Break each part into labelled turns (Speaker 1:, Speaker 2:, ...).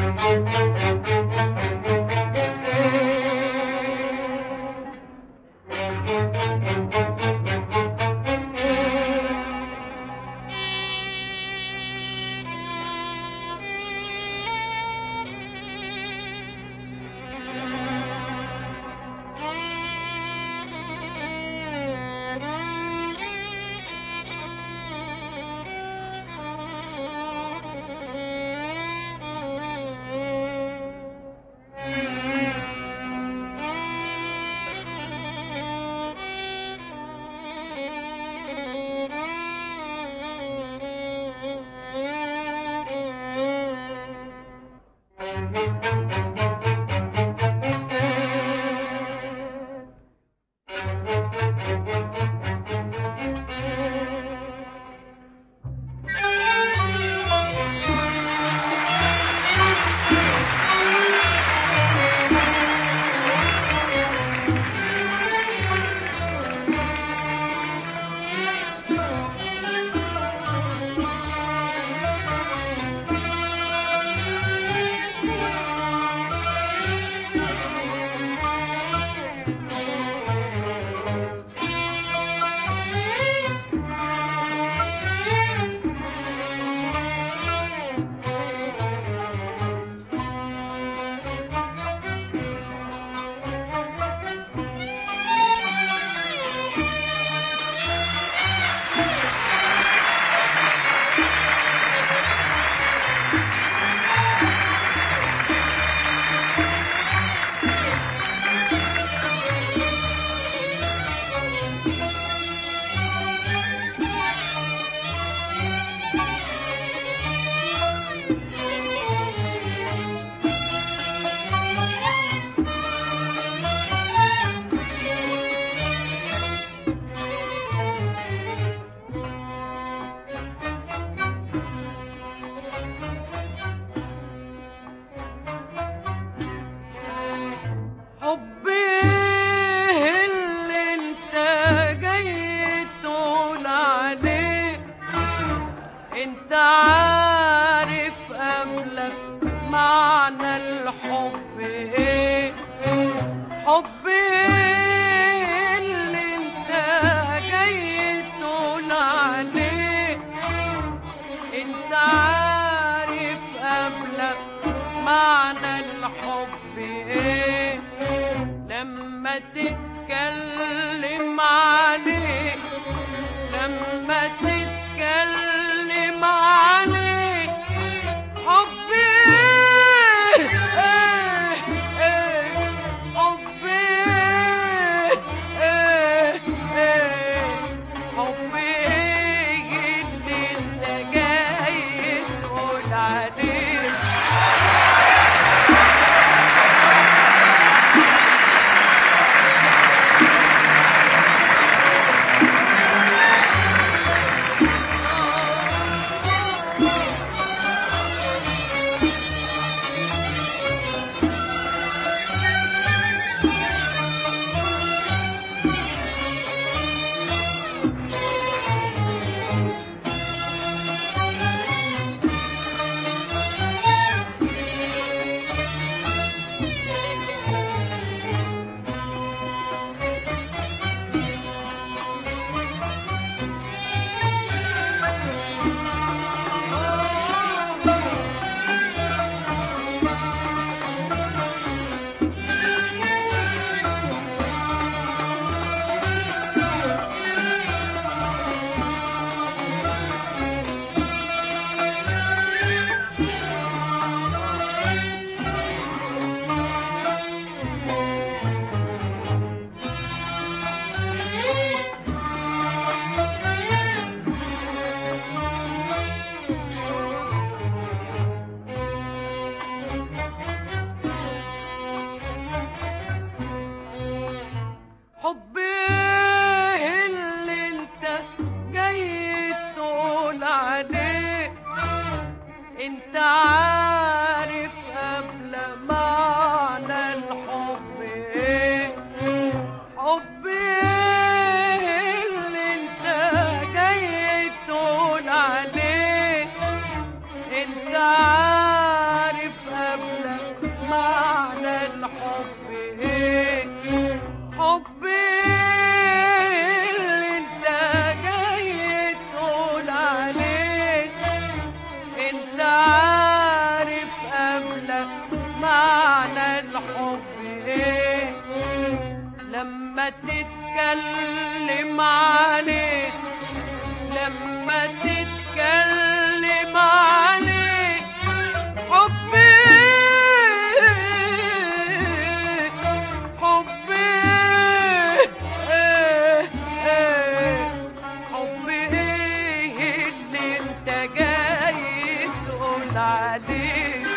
Speaker 1: تتكلم عليه لما تتكلم عليه حبي إيه إيه حبي إيه إيه حبي اللي انت جاي تقول عليه حبي اللي انت جاي تقول عليه انت عارف قبل معنى الحب ايه حبي اللي انت جاي تقول عليه انت عارف قبل عليه لما تتكلم عليه حبي حبي إيه إيه حبي إيه اللي انت جاي تقول عليه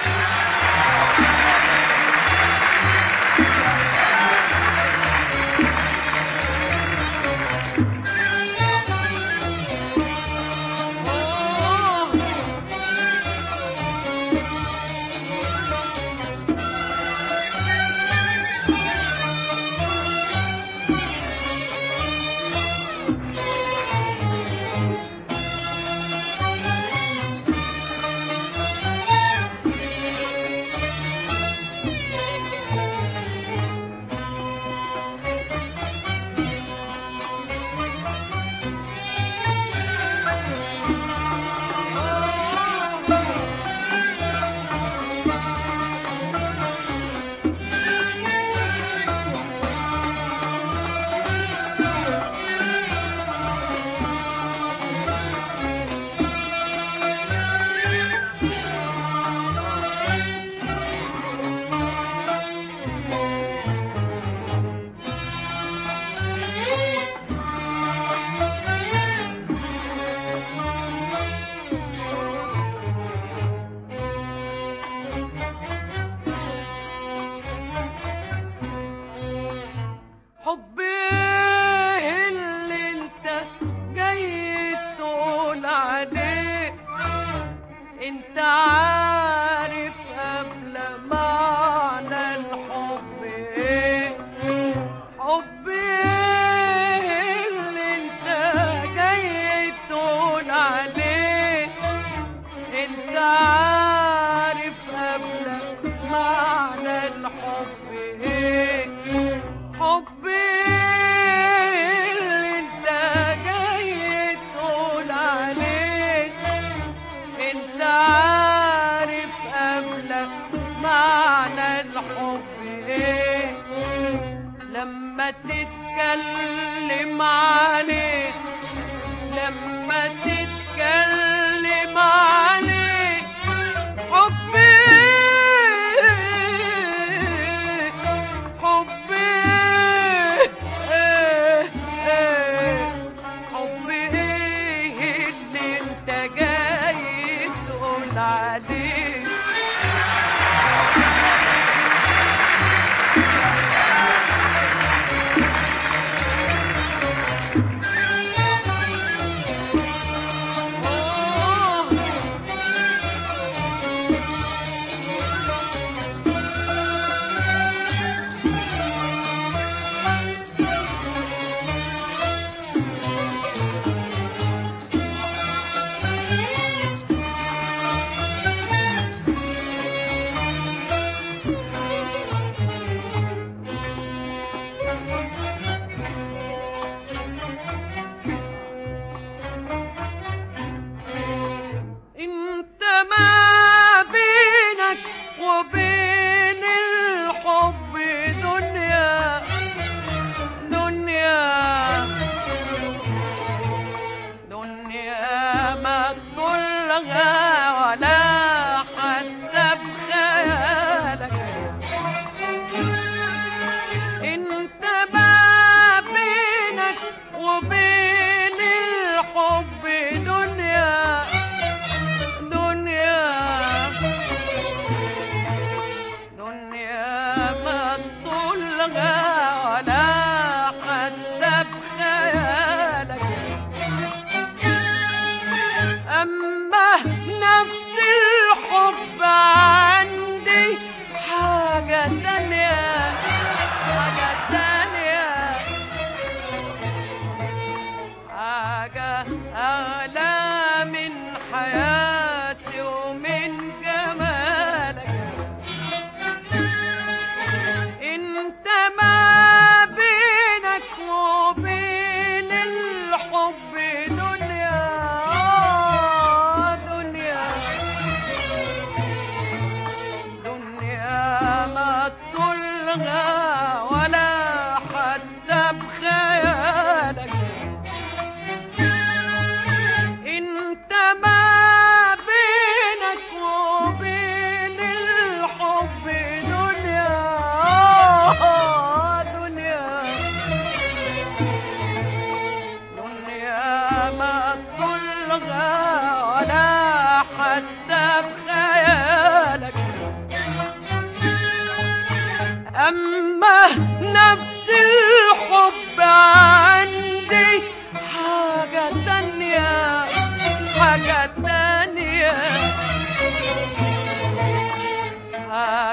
Speaker 1: آه حبي اللي انت جاي تقول عليه انت عارف قبل معنى الحب ايه حبي اللي انت جاي تقول عليه انت عارف قبل معنى الحب ايه حبي اللي انت جاي تقول عليه انت عارف قبل معنى الحب ايه لما تتكلم عليه لما تتكلم عليه حبي حبي إيه إيه حبي إيه اللي انت جاي تقول عليه آه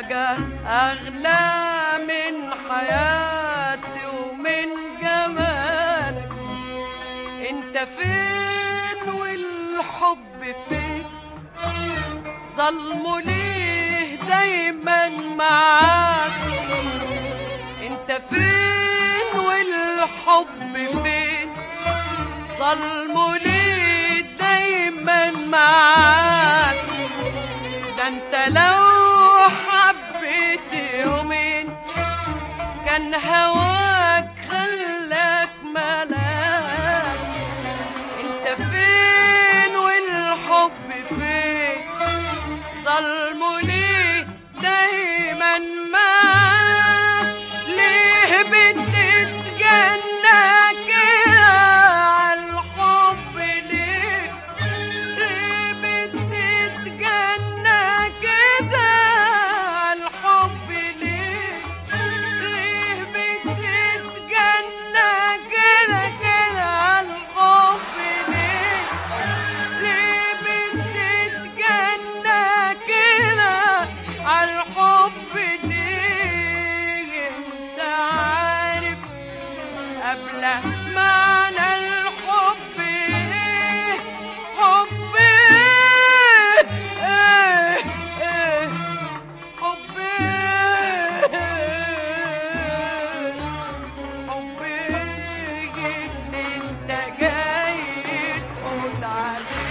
Speaker 1: حاجة أغلى من حياتي ومن جمالك انت فين والحب فين ظلمه ليه دايما معاك انت فين والحب فين ظلمه ليه دايما معاك ده انت لو حبيت يومين كان هواك خلاك ملاك انت فين والحب فين ظلمه ليه دايما معاك ليه بتتجنى كده عالحب ليه ليه بتتجنى كده عالحب ليه ليه بتتجنى كده كده عالحب ليه ليه بتتجنى كده عالحب ليه انت عارف قبل معنى الحب ايه حب ايه ايه ايه حب ايه حب ايه اللي انت جاي تقول عليه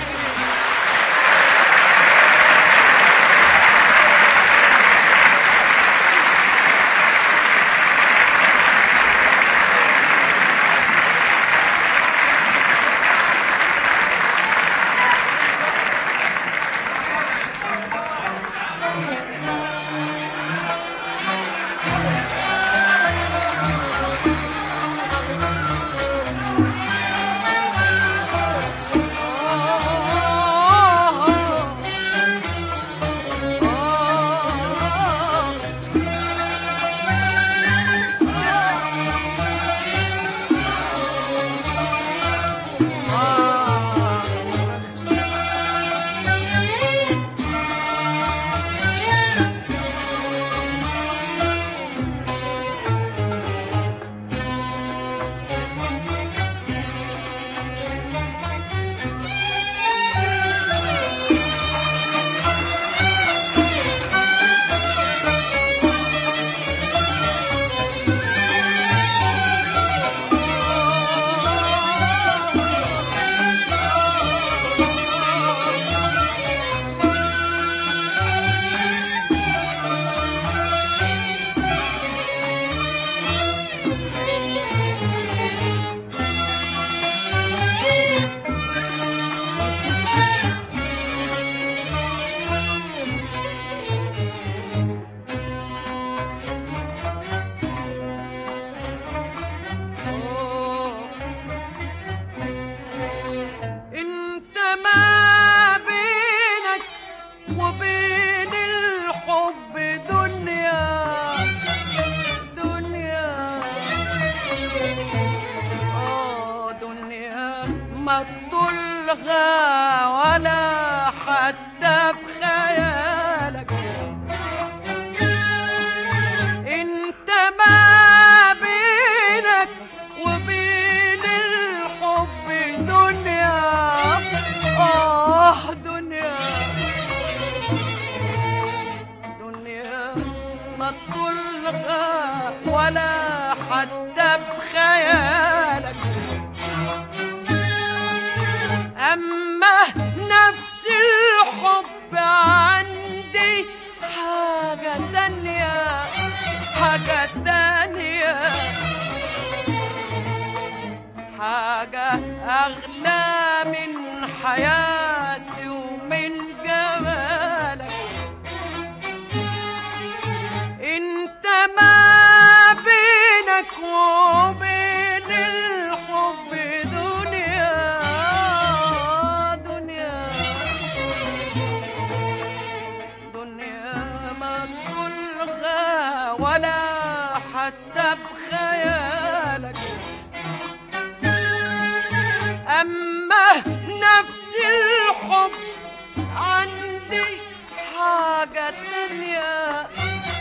Speaker 1: انت ما بينك وبين الحب دنيا دنيا اه دنيا ما تطولها ولا حتى بخيالك انت ما بينك وبين الحب دنيا اه دنيا دنيا ما تطولها ولا حتى بخيالك أما نفس الحب عندي حاجة تانية حاجة تانية حاجة أغلى من حياتي ومن جمالك انت ما بينك وبين الحب دنيا دنيا دنيا ما تطولها ولا حتى بخيالك أما نفس الحب عندي حاجة تانية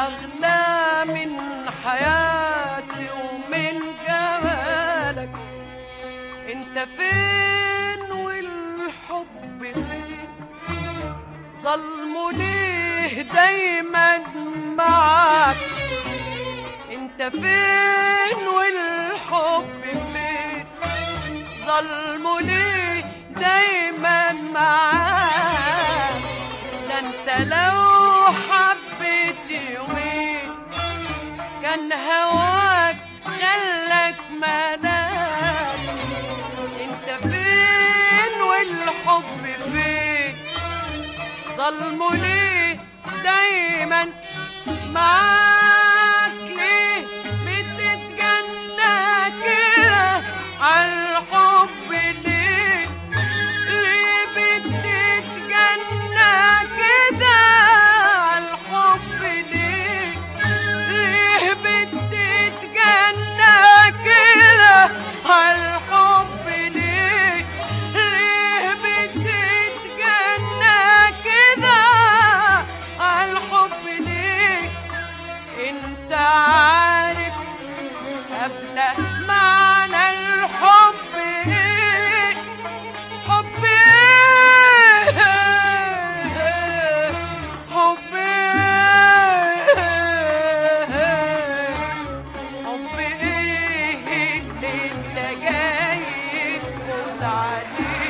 Speaker 1: أغلى من حياتي ومن جمالك انت فين والحب فين ظلمه ليه دايما معاك انت فين والحب فين ظلمه ليه دايما معاك ده انت لو حبيت يومين كان هواك خلك ملاك انت فين والحب فين ظلمه ليه دايما معاك ليه بتتجنى كده عالحب ليه ليه بتتجنى كده عالحب ليه ليه بتتجنى كده عالحب ليه ليه بتتجنى كده عالحب ليه انت عارف قبل معنى الحب ايه حب ايه حب ايه حب ايه اللي انت جاي تقول عليه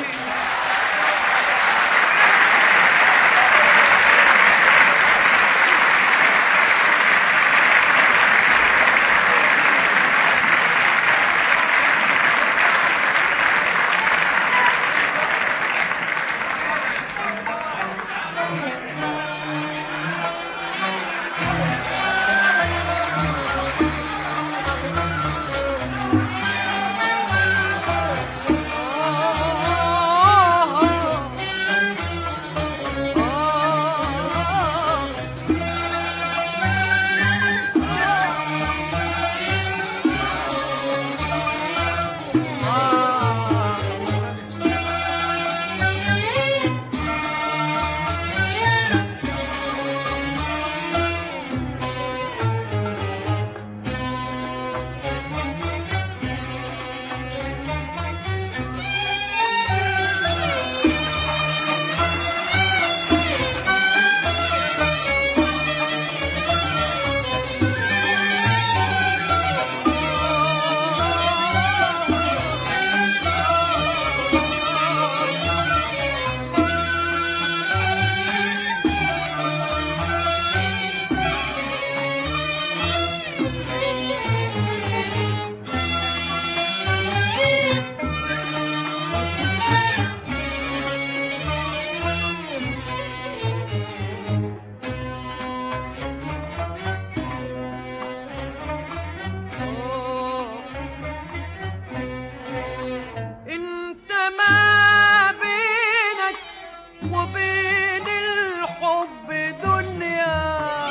Speaker 1: انت ما بينك وبين الحب دنيا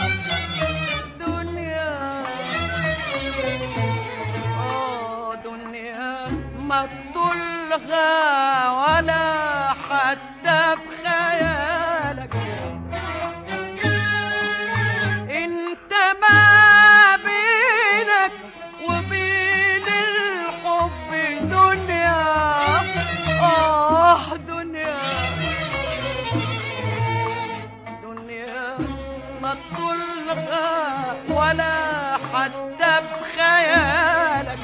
Speaker 1: دنيا اه دنيا ما تطولها ولا حتى بخيالك انت ما بينك وبين الحب دنيا اه دنيا دنيا ما تطولها ولا حتى بخيالك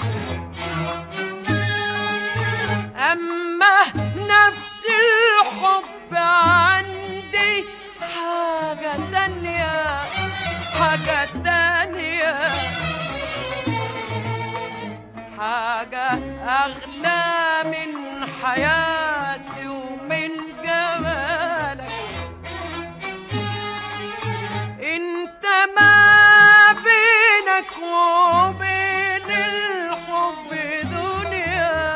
Speaker 1: أما نفس الحب عندي حاجة تانية حاجة تانية حاجة أغلى من حياتي ومن جمالك انت ما بينك وبين الحب دنيا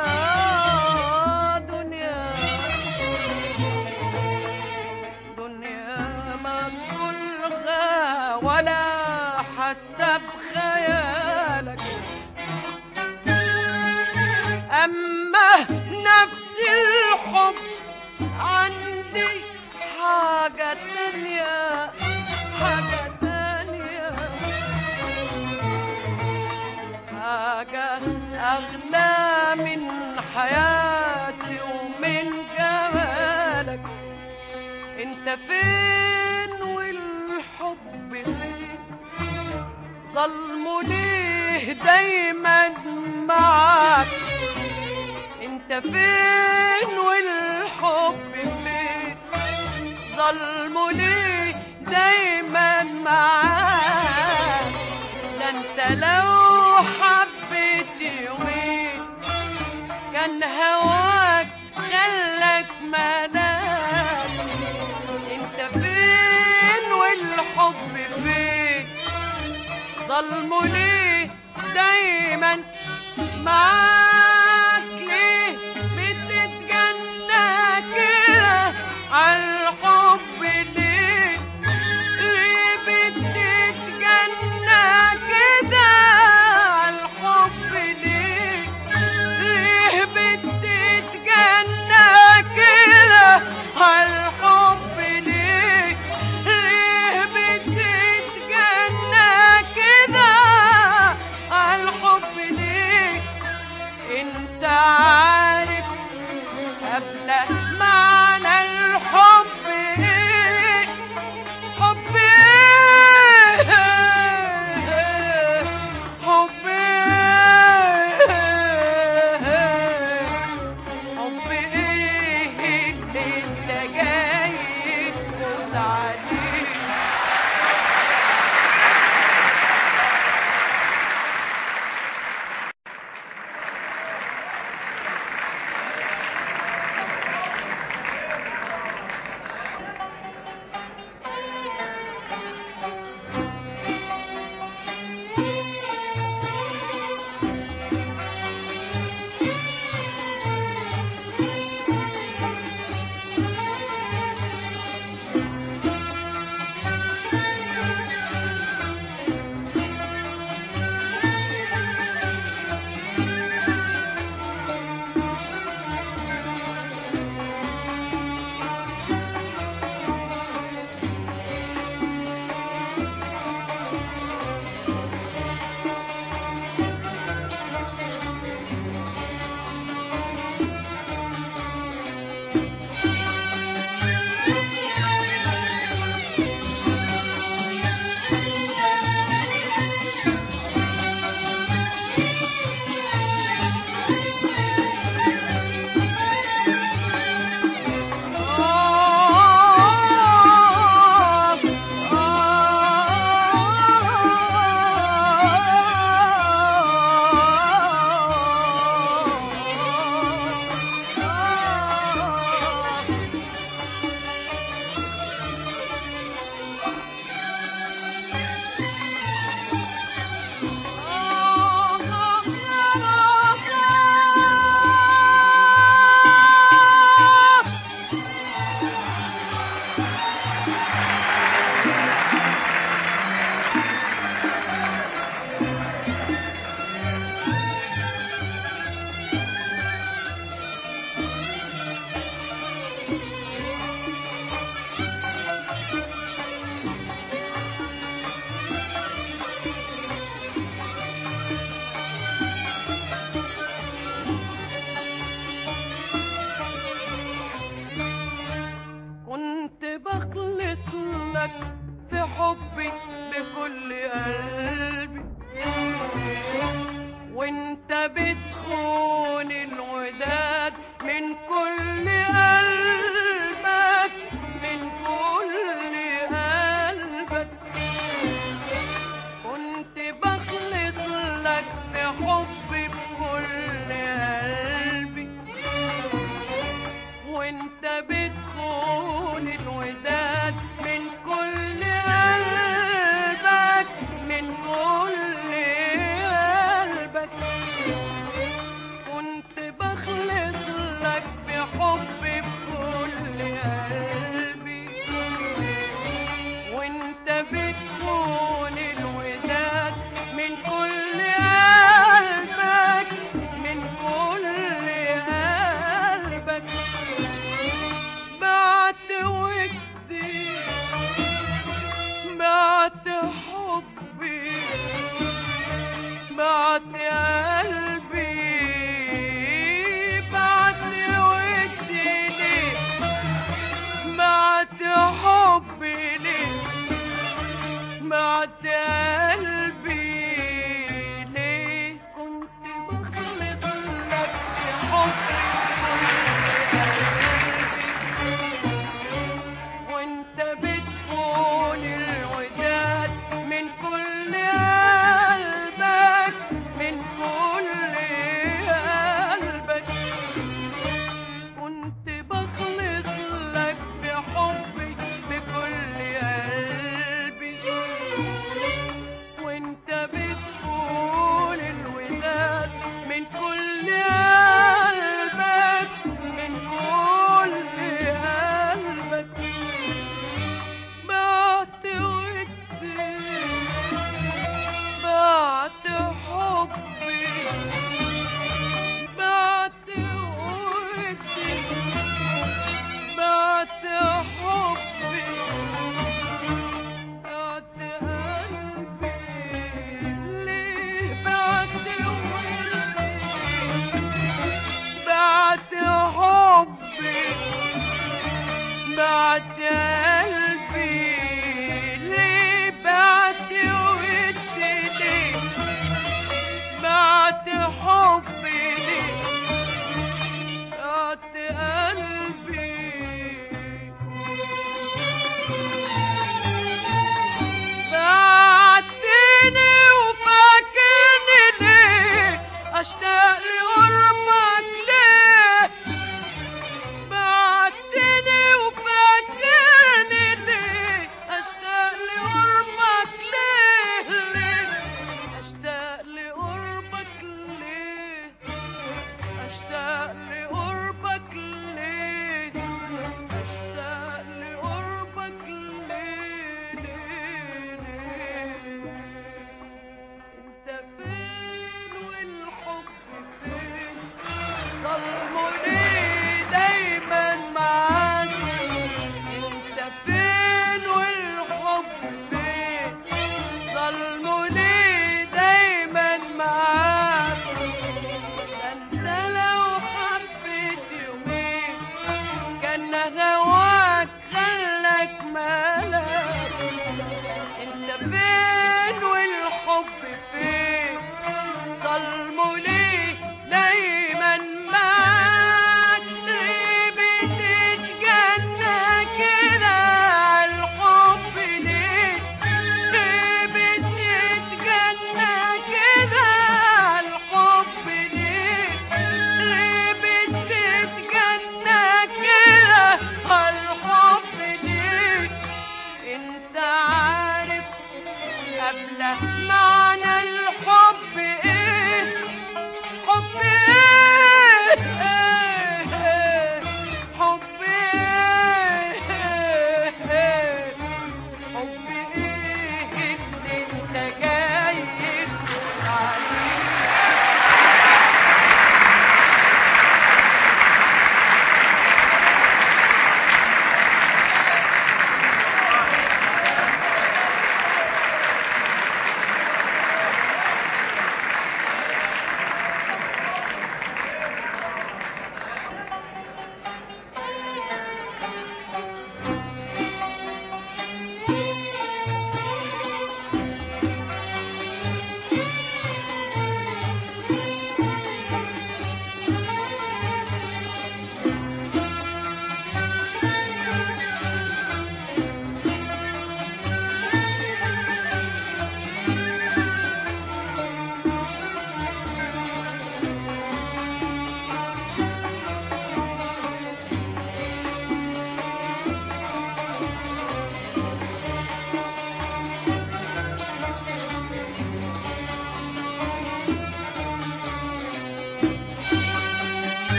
Speaker 1: دنيا دنيا ما تطولها ولا حتى بخيالك أما نفس الحب عندي حاجة تانية حاجة تانية حاجة أغلى من حياتي ومن جمالك انت فين والحب فين ظلمه ليه دايما معاك انت فين والحب فين ظلمه ليه دايما معاك ده انت لو حبيت يومين كان هواك خلك ملاك انت فين والحب فين ظلمه ليه دايما معاك ليه بتتجنى كده عالحب ليه ليه بتتجنى كده عالحب ليه ليه بتتجنى كده عالحب ليه ليه بتتجنى كده عالحب ليه انت عارف قبل معنى الحب ايه حب ايه حب ايه حب ايه اللي انت جاي تقول عليه كنت بخلص لك في حبي بكل قلبي وانت بتخون الوداد من كل قلبك من كل قلبك كنت بخلص لك بحبي بكل قلبي وانت بتخون الوداد من كل قلبك من كل قلبك كنت بخلص لك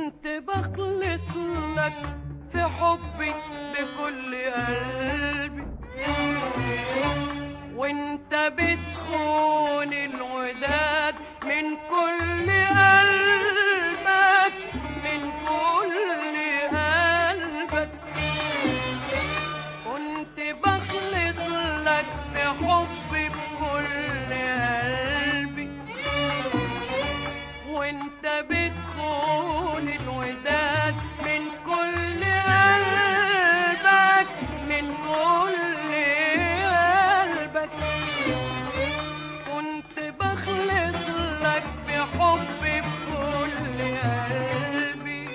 Speaker 1: كنت بخلص لك في حبي بكل قلبي وانت بتخون الوداد من كل قلبك من كل قلبك كنت بخلص لك بحبي بكل قلبي وانت بتخون الوداد من كل قلبك من كل قلبك كنت بخلص لك بحبي بكل قلبي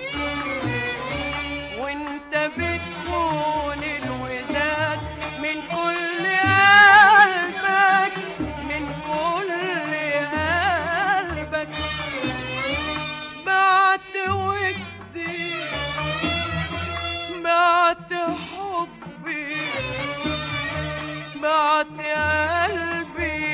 Speaker 1: وانت بتكون الوداد من كل قلبك من كل قلبك بعت ودي بعت حبي بعت قلبي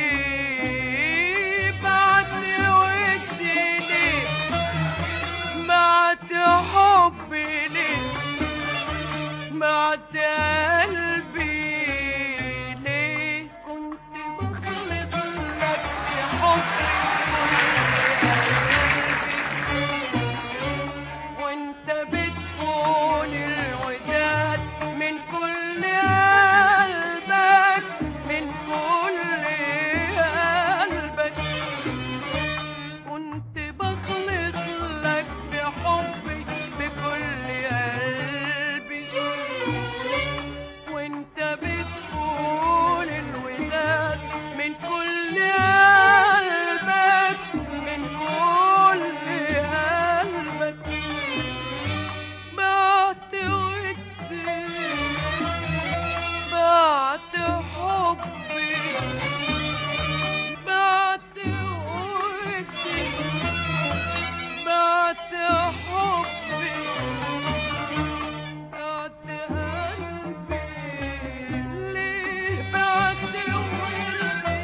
Speaker 1: بعت ودي ليه بعت حبي ليه بعت قلبي ليه كنت بخلص لك بحبي وانت بتكون الوداد من كل قلبك من كل قلبك كنت بخلص لك بحبي بكل قلبي وانت بتكون الوداد من كل قلبك من كل قلبك بعت ودي بعت حبي بعت ودي بعت حبي بعت قلبي ليه بعت ودي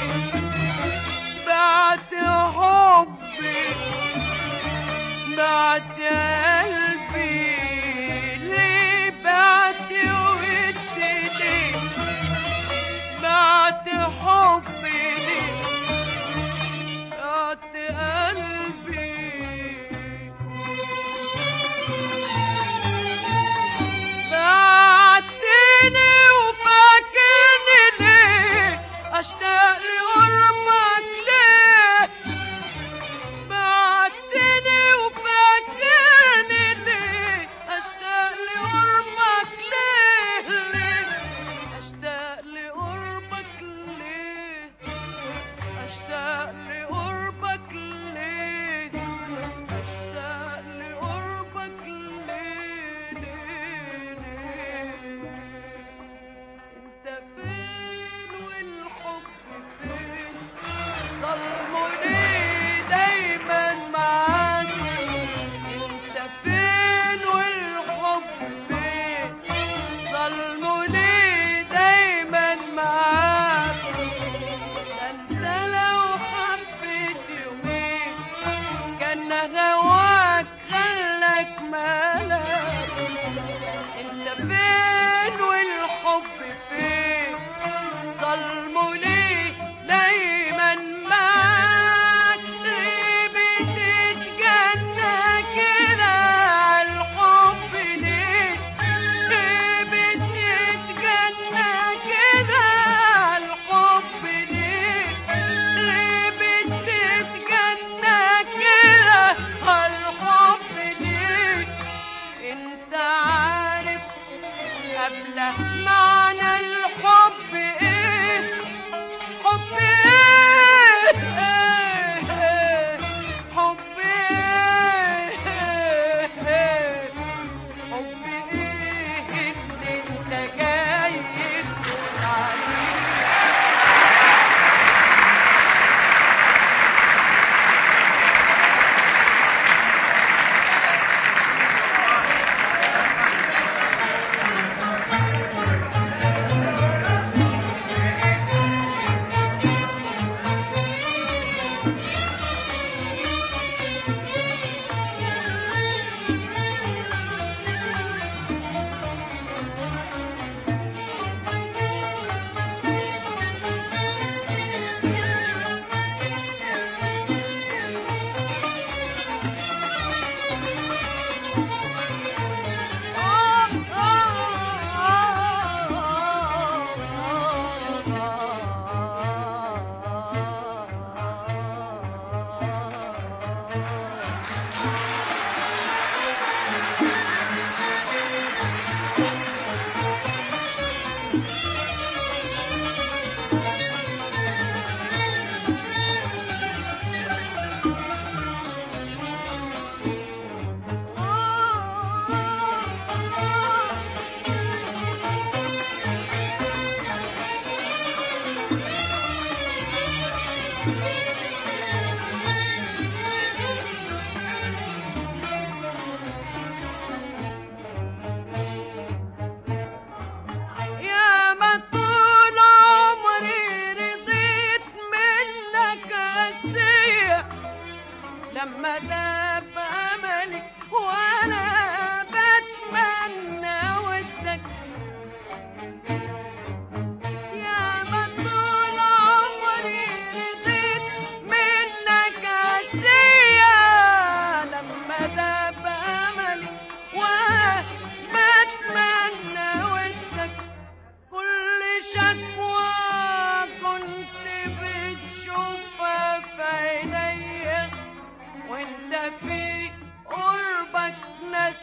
Speaker 1: بعت حبي بعت قلبي ليه بعت ودي ليه بعت حبي ليه بعت قلبي بعتني وفاكرني ليه اشتاق لقربك ليه بعتني وفاكرني ليه اشتاق لقربك ليه ليه اشتاق لقربك ليه اشتاق لقربك ليه اشتاق لقربك ليه ليه ليه انت فين والحب فين ظلموا ليه دايما معاك انت فين والحب فين ظلموا ليه دايما معاك ده انت لو حبيت يومين كان هواك خلك مالك انت فين والحب فين ظلموا ليه دايما معاك ليه بتتجنى كده عالحب ليه ليه بتتجنى كده عالحب ليه ليه بتتجنى كده عالحب ليه انت عارف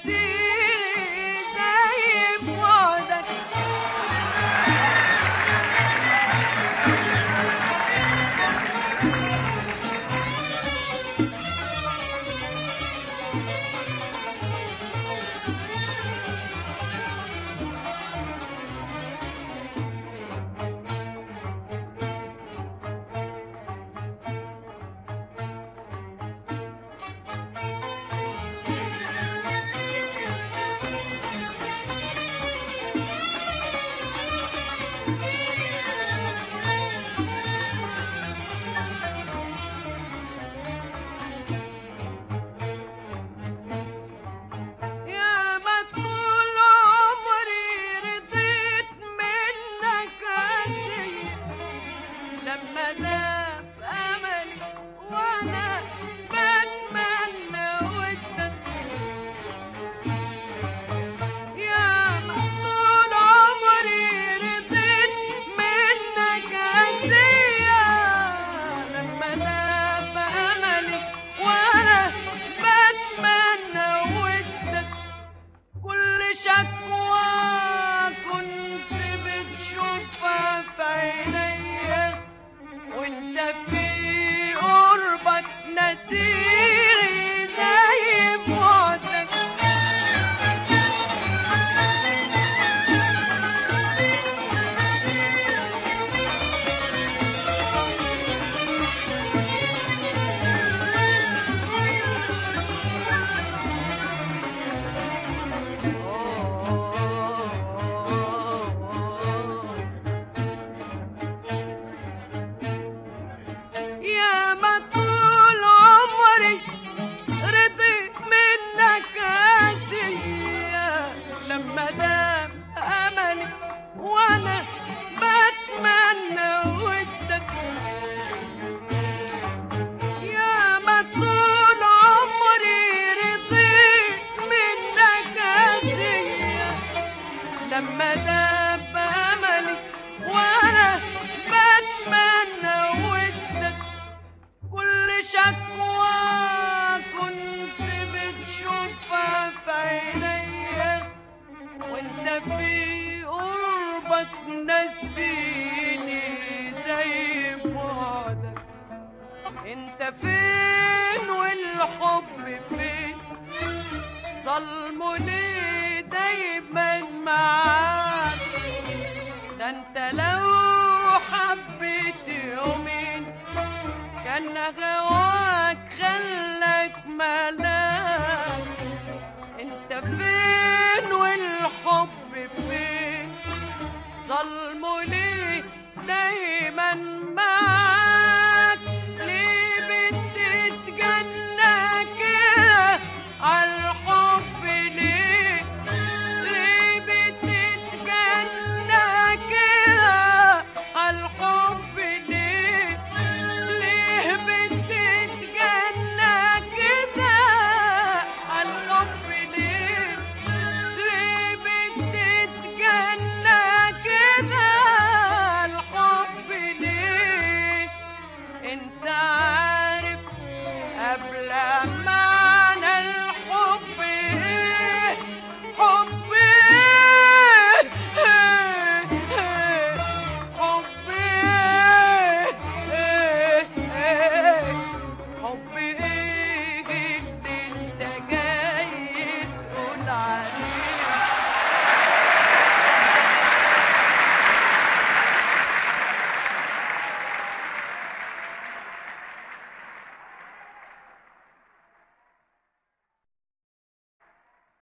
Speaker 1: نسيني زي بعدك يا ما طول عمري رضيت منك عسير لما داب املي وانا بتمنى ودك يا ما طول عمري رضيت منك عسير لما داب املي وانا بتمنى ودك كل شكوى كنت بتشوفها في عينيا وانت في قربك نسيري زي بعدك يا ما طول عمري رضيت منك آسية لما دام أملي وأنا بتمنى ودك يا ما طول عمري رضيت منك آسية لما داب أملي وأنا بتمنى ودك كل شكوى كنت بتشوفها في عينيا وانت في قربك نسيني زي بعدك انت فين والحب فين ظلمه ليه دايما معاك ده انت لو حبيت يومين كان هواك خلك ملاك انت فين والحب فين ظلمه ليه دايما معاك ليه بتتجنى كده عالحب ليه ليه بتتجنى كده عالحب ليه ليه بتتجنى كده عالحب ليه ليه بتتجنى كده الحب ليه انت عارف قبل معنى الحب ايه حب ايه حب ايه حب ايه اللي انت جاي تقول عليه